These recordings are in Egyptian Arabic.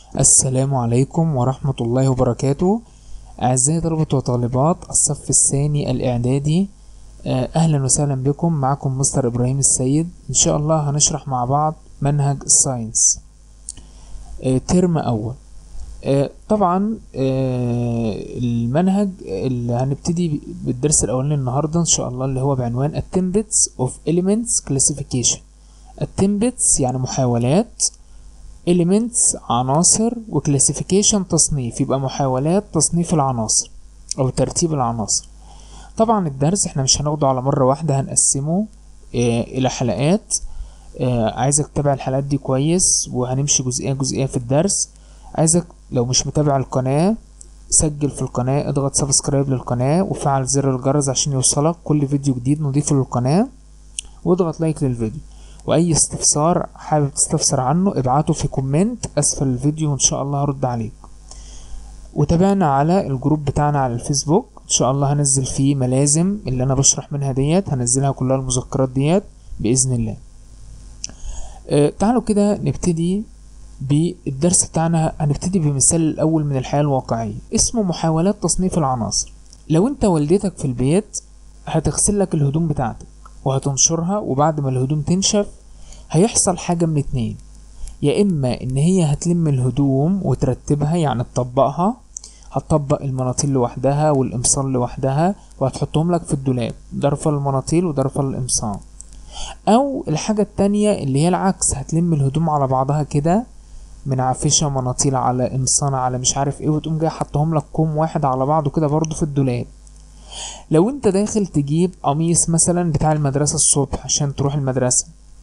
السلام عليكم ورحمة الله وبركاته أعزائي طلبة وطالبات الصف الثاني الإعدادي آه، أهلا وسهلا بكم معكم مستر إبراهيم السيد إن شاء الله هنشرح مع بعض منهج الساينس آه، ترم أول آه، طبعا آه، المنهج اللي هنبتدي بالدرس الأولاني النهاردة إن شاء الله اللي هو بعنوان التمبتس of Elements Classification التمبتس يعني محاولات elements عناصر وكلاسيفيكيشن تصنيف يبقى محاولات تصنيف العناصر او ترتيب العناصر طبعا الدرس احنا مش هناخده على مرة واحدة هنقسمه اه الى حلقات اه عايزك تتابع الحلقات دي كويس وهنمشي جزئية جزئية في الدرس عايزك لو مش متابع القناة سجل في القناة اضغط سبسكرايب للقناة وفعل زر الجرس عشان يوصلك كل فيديو جديد نضيفه للقناة واضغط لايك للفيديو واي استفسار حابب تستفسر عنه ابعته في كومنت اسفل الفيديو وان شاء الله هرد عليك وتابعنا على الجروب بتاعنا على الفيسبوك ان شاء الله هنزل فيه ملازم اللي انا بشرح منها ديت هنزلها كلها المذكرات ديت باذن الله آه تعالوا كده نبتدي بالدرس بتاعنا هنبتدي بمثال الاول من الحياه الواقعيه اسمه محاولات تصنيف العناصر لو انت والدتك في البيت هتغسل لك الهدوم بتاعتك وهتنشرها وبعد ما الهدوم تنشف هيحصل حاجة من اتنين يا إما إن هي هتلم الهدوم وترتبها يعني تطبقها هتطبق المناطيل لوحدها والقمصان لوحدها وهتحطهم لك في الدولاب ضرفة المناطيل وضرفة القمصان أو الحاجة التانية اللي هي العكس هتلم الهدوم على بعضها كده من عفشة مناطيل على قمصان على مش عارف ايه وتقوم جاي حطهم لك كوم واحد على بعضه كده برضه في الدولاب لو انت داخل تجيب قميص مثلا بتاع المدرسة الصبح عشان تروح المدرسة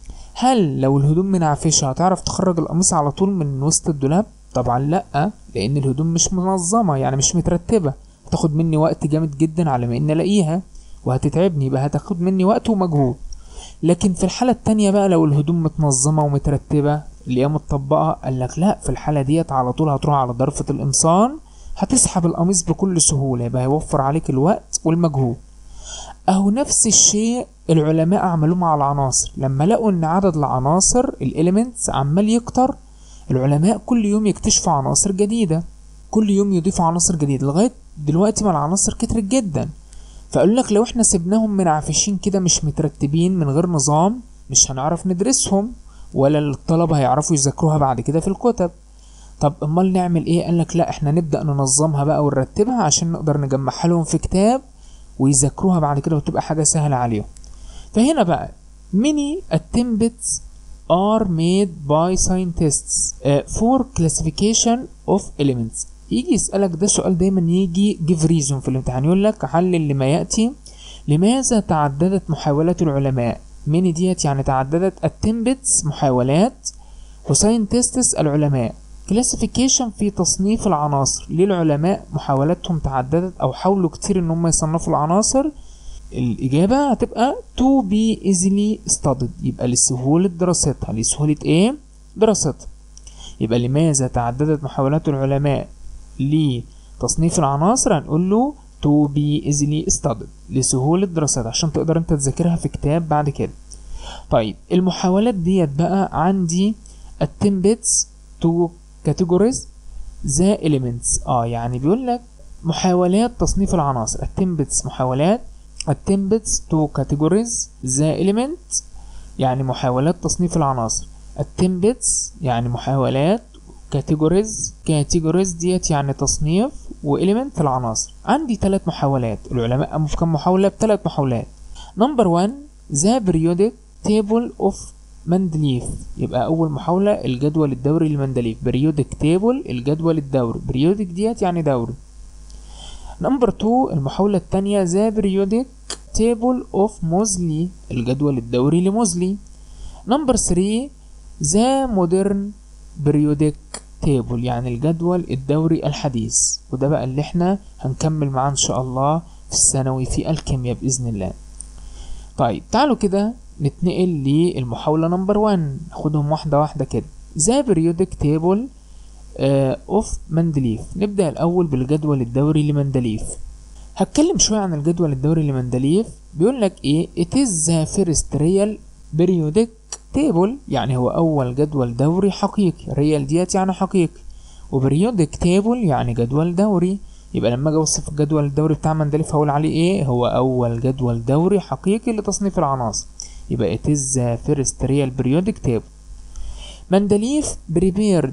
هل لو الهدوم منعفشة هتعرف تخرج القميص على طول من وسط الدولاب؟ طبعا لأ لأن الهدوم مش منظمة يعني مش مترتبة هتاخد مني وقت جامد جدا على ما إني ألاقيها وهتتعبني يبقى هتاخد مني وقت ومجهود لكن في الحالة التانية بقى لو الهدوم متنظمة ومترتبة اللي هي متطبقة قالك لأ في الحالة ديت على طول هتروح على ضرفة القمصان هتسحب القميص بكل سهولة يبقى هيوفر عليك الوقت والمجهود أهو نفس الشيء العلماء عملوه مع العناصر لما لقوا إن عدد العناصر الإليمنتس عمال يكتر العلماء كل يوم يكتشفوا عناصر جديدة كل يوم يضيفوا عناصر جديدة لغاية دلوقتي ما العناصر كترت جدا فقالوا لك لو احنا سيبناهم منعفشين كده مش مترتبين من غير نظام مش هنعرف ندرسهم ولا الطلبة هيعرفوا يذاكروها بعد كده في الكتب طب امال نعمل ايه قال لك لا احنا نبدا ننظمها بقى ونرتبها عشان نقدر نجمعها لهم في كتاب ويذاكروها بعد كده وتبقى حاجه سهله عليهم فهنا بقى many attempts are made by scientists uh, for classification of elements يجي يسألك ده سؤال دايما يجي give reason في الامتحان يقول لك حلل لما يأتي لماذا تعددت محاولات العلماء many ديت يعني تعددت attempts محاولات وساينتستس العلماء كلاسيفيكيشن في تصنيف العناصر ليه العلماء محاولاتهم تعددت او حاولوا كتير ان هم يصنفوا العناصر الاجابه هتبقى to be easily studied يبقى لسهوله دراستها لسهوله ايه دراستها يبقى لماذا تعددت محاولات العلماء لتصنيف العناصر هنقول له to be easily studied لسهوله دراستها عشان تقدر انت تذاكرها في كتاب بعد كده طيب المحاولات ديت بقى عندي attempts to categories the elements اه يعني بيقول لك محاولات تصنيف العناصر attempts محاولات attempts to categorize the element يعني محاولات تصنيف العناصر attempts يعني محاولات categories categories ديت يعني تصنيف وإليمنت العناصر عندي ثلاث محاولات العلماء قاموا في كم محاولة بثلاث محاولات نمبر 1 the periodic table of مندليف يبقى أول محاولة الجدول الدوري لمندليف بريودك تيبل الجدول الدوري بريودك ديت يعني دوري نمبر 2 المحاولة التانية ذا بريودك تيبل اوف موزلي الجدول الدوري لموزلي نمبر 3 ذا مودرن بريودك تيبل يعني الجدول الدوري الحديث وده بقى اللي احنا هنكمل معاه ان شاء الله في الثانوي في الكيمياء بإذن الله طيب تعالوا كده نتنقل للمحاولة نمبر 1 ناخدهم واحدة واحدة كده ذا بريودك تيبل اوف مندليف نبدأ الأول بالجدول الدوري لمندليف هتكلم شوية عن الجدول الدوري لمندليف بيقول لك ايه it is the first real periodic table يعني هو أول جدول دوري حقيقي real ديت يعني حقيقي وبريودك تيبل يعني جدول دوري يبقى لما اجي اوصف الجدول الدوري بتاع مندليف هقول عليه ايه هو اول جدول دوري حقيقي لتصنيف العناصر يبقى it is the first real periodic table مندليف prepared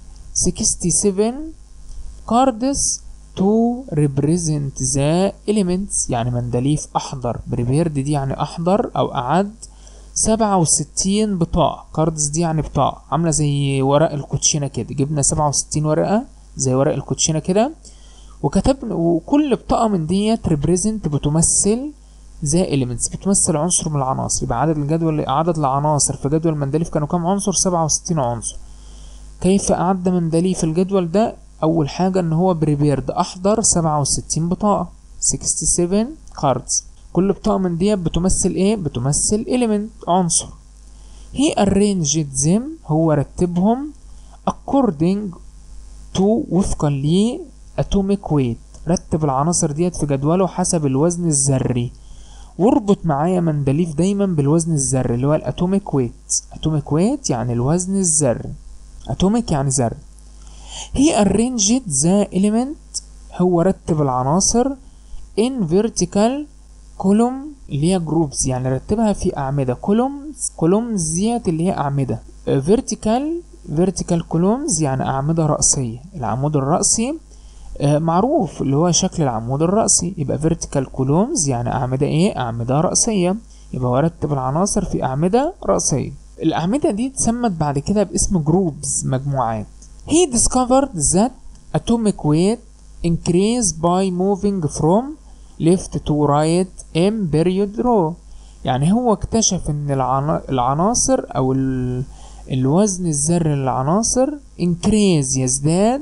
67 cards to represent the elements يعني مندليف أحضر prepared دي يعني أحضر أو أعد سبعة وستين بطاقة كاردز دي يعني بطاقة عاملة زي ورق الكوتشينة كده جبنا سبعة وستين ورقة زي ورق الكوتشينة كده وكتبنا وكل بطاقة من ديت represent بتمثل ذا elements بتمثل عنصر من العناصر يبقى عدد الجدول عدد العناصر في جدول مندليف كانوا كام عنصر سبعة وستين عنصر كيف أعد مندليف الجدول ده أول حاجة إن هو بريبيرد أحضر سبعة وستين بطاقة 67 كاردز كل بطاقة من دي بتمثل إيه؟ بتمثل element عنصر he arranged them هو رتبهم according to وفقا ل atomic weight رتب العناصر ديت في جدوله حسب الوزن الذري واربط معايا مندليف دايما بالوزن الذري اللي هو الاتوميك ويت اتوميك ويت يعني الوزن الذري اتوميك يعني ذري هي arranged the element هو رتب العناصر in vertical column اللي هي جروبز يعني رتبها في أعمدة columns columns ديت اللي هي أعمدة vertical vertical columns يعني أعمدة رأسية العمود الرأسي معروف اللي هو شكل العمود الرأسي يبقى vertical columns يعني أعمدة إيه؟ أعمدة رأسية يبقى هو رتب العناصر في أعمدة رأسية الأعمدة دي اتسمت بعد كده باسم جروبز مجموعات He discovered that atomic weight increase by moving from left to right in period row يعني هو اكتشف ان العنا... العناصر او ال... الوزن الذري للعناصر increase يزداد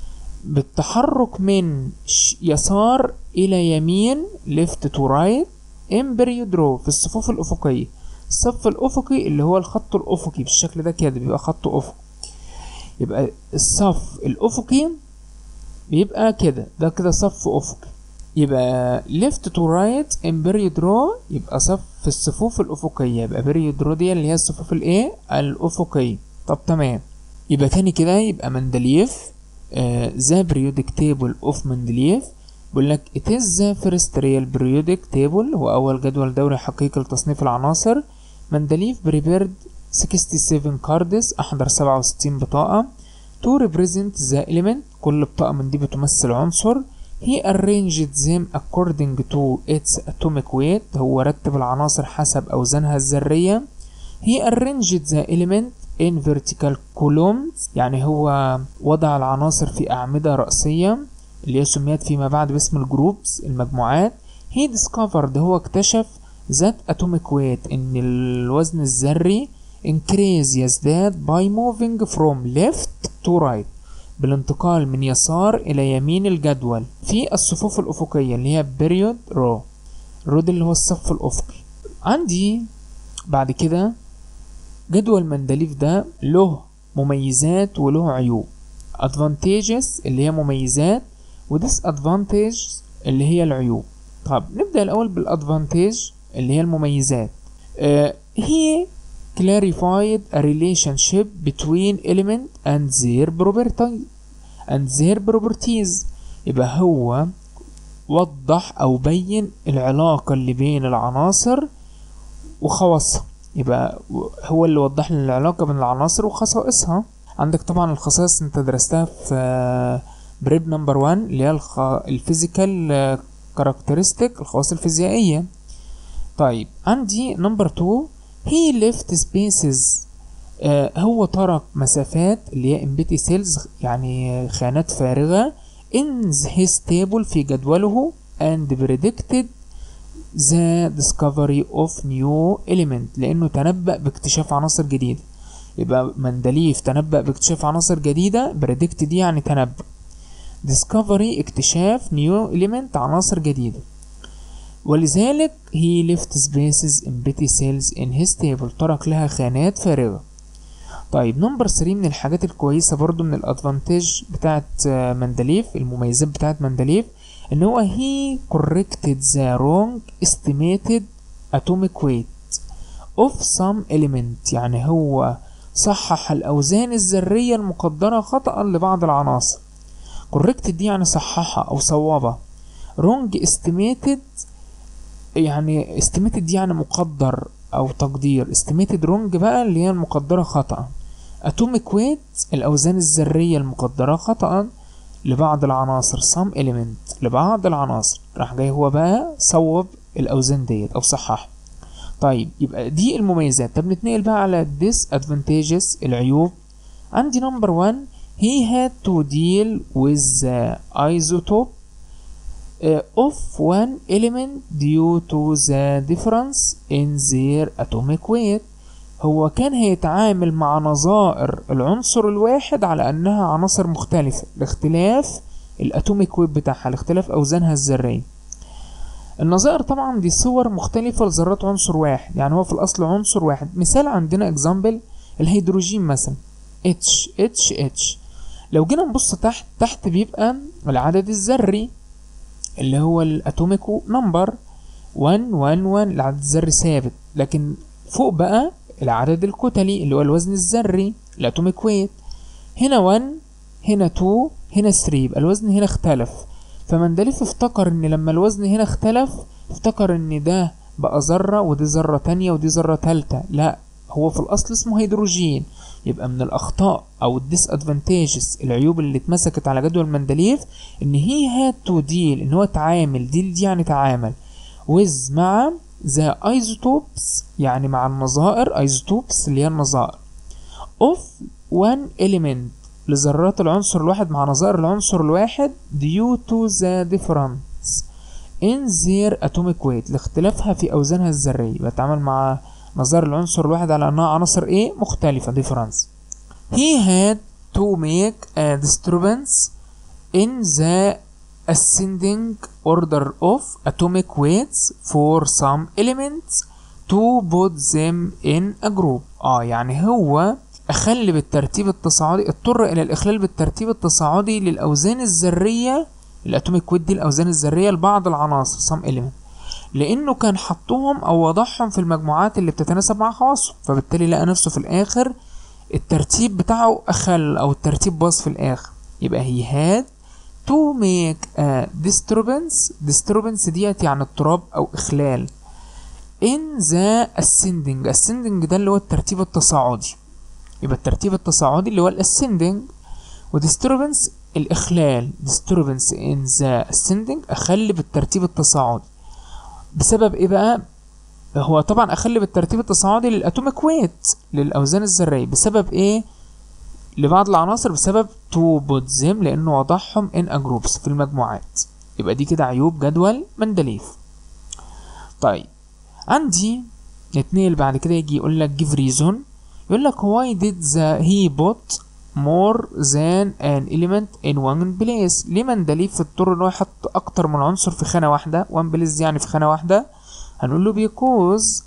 بالتحرك من يسار الى يمين left to right in period row في الصفوف الافقيه الصف الافقي اللي هو الخط الافقي بالشكل ده كده بيبقى خط افقي يبقى الصف الافقي بيبقى كده ده كده صف افقي يبقى left to right in period row يبقى صف في الصفوف الافقيه يبقى period row دي اللي هي الصفوف الايه الافقيه طب تمام يبقى تاني كده يبقى مندليف ذا periodic table of مندليف بيقول لك it is the first real periodic table هو اول جدول دوري حقيقي لتصنيف العناصر مندليف prepared 67 cards أحضر 67 بطاقة to represent the element كل بطاقة من دي بتمثل عنصر he arranged them according to its atomic weight هو رتب العناصر حسب أوزانها الذرية he arranged the element in vertical columns يعني هو وضع العناصر في أعمدة رأسية اللي هي سميت فيما بعد باسم الجروبس المجموعات he discovered هو اكتشف ذات atomic weight ان الوزن الذري increase يزداد by moving from left to right بالانتقال من يسار إلى يمين الجدول في الصفوف الأفقية اللي هي period row الرود اللي هو الصف الأفقي عندي بعد كده جدول مندليف ده له مميزات وله عيوب advantages اللي هي مميزات و disadvantages اللي هي العيوب طب نبدأ الأول بالادفانتاج اللي هي المميزات uh, he clarified a relationship between element and their property and their properties يبقى هو وضح أو بين العلاقة اللي بين العناصر وخواصها يبقى هو اللي وضح لنا العلاقة بين العناصر وخصائصها عندك طبعا الخصائص انت درستها في بريب نمبر 1 اللي هي الخ... الفيزيكال كاركترستيك الخواص الفيزيائية طيب عندي نمبر 2 he left spaces آه هو ترك مسافات اللي هي empty cells يعني خانات فارغة in his table في جدوله and predicted the discovery of new element لأنه تنبأ باكتشاف عناصر جديدة يبقى مندليف تنبأ باكتشاف عناصر جديدة predict دي يعني تنبأ discovery اكتشاف new element عناصر جديدة ولذلك he left spaces empty cells in his table ترك لها خانات فارغة طيب نمبر 3 من الحاجات الكويسة برضو من الادفانتاج بتاعت مندليف المميزات بتاعت مندليف ان هو he corrected the wrong estimated atomic weight of some element يعني هو صحح الأوزان الذرية المقدرة خطأ لبعض العناصر corrected دي يعني صححها أو صوابها wrong estimated يعني estimated دي يعني مقدر أو تقدير estimated wrong بقى اللي هي المقدرة خطأ atomic weight الأوزان الذرية المقدرة خطأ لبعض العناصر some element لبعض العناصر راح جاي هو بقى صوب الأوزان ديت أو صحح طيب يبقى دي المميزات طب نتنقل بقى على disadvantages العيوب عندي number one he had to deal with the isotope uh, of one element due to the difference in their atomic weight هو كان هيتعامل مع نظائر العنصر الواحد على انها عناصر مختلفة لاختلاف الاتوميك ويت بتاعها لاختلاف اوزانها الذرية النظائر طبعا دي صور مختلفة لذرات عنصر واحد يعني هو في الاصل عنصر واحد مثال عندنا اكزامبل الهيدروجين مثلا H H H لو جينا نبص تحت تحت بيبقى العدد الذري اللي هو الاتوميك نمبر 1 1 1 العدد الذري ثابت لكن فوق بقى العدد الكتلي اللي هو الوزن الذري الاتوميك ويت هنا 1 هنا 2 هنا 3 يبقى الوزن هنا اختلف فمندليف افتكر ان لما الوزن هنا اختلف افتكر ان ده بقى ذرة ودي ذرة تانية ودي ذرة تالتة لا هو في الاصل اسمه هيدروجين يبقى من الاخطاء او الديس ادفانتاجز العيوب اللي اتمسكت على جدول مندليف ان هي هاد تو ديل ان هو تعامل ديل دي يعني تعامل ويز مع ذا ايزوتوبس يعني مع النظائر ايزوتوبس اللي هي النظائر اوف وان element لذرات العنصر الواحد مع نظائر العنصر الواحد due to the difference in their atomic weight لاختلافها في اوزانها الذريه بتعامل مع نظائر العنصر الواحد على انها عناصر ايه مختلفه difference he had to make a disturbance in the ascending order of atomic weights for some elements to put them in a group اه يعني هو اخل بالترتيب التصاعدي اضطر الى الاخلال بالترتيب التصاعدي للاوزان الذريه الاتوميك ويت دي الاوزان الذريه لبعض العناصر some element لانه كان حطهم او وضعهم في المجموعات اللي بتتناسب مع خواصه فبالتالي لقى نفسه في الاخر الترتيب بتاعه اخل او الترتيب باظ في الاخر يبقى هي had to make a disturbance disturbance ديت يعني اضطراب او اخلال in the ascending ascending ده اللي هو الترتيب التصاعدي يبقى الترتيب التصاعدي اللي هو الاسcending و disturbance الاخلال disturbance in the ascending اخل بالترتيب التصاعدي بسبب ايه بقى هو طبعا اخل بالترتيب التصاعدي للاتوميك ويت للاوزان الذريه بسبب ايه لبعض العناصر بسبب تو بوتزم لانه وضعهم ان جروبس في المجموعات يبقى دي كده عيوب جدول مندليف طيب عندي اتنين بعد كده يجي يقول لك give reason يقول لك why did the he put more than an element in one place ليه مندليف اضطر ان هو يحط اكتر من عنصر في خانه واحده one place يعني في خانه واحده هنقول له because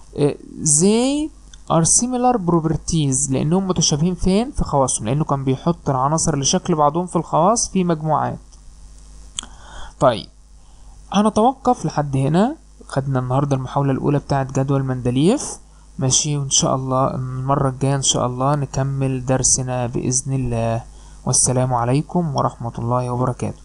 they are similar properties لانهم متشابهين فين في خواصهم لانه كان بيحط العناصر لشكل بعضهم في الخواص في مجموعات طيب هنتوقف لحد هنا خدنا النهاردة المحاولة الأولى بتاعت جدول مندليف ماشي وإن شاء الله المرة الجاية إن شاء الله نكمل درسنا بإذن الله والسلام عليكم ورحمة الله وبركاته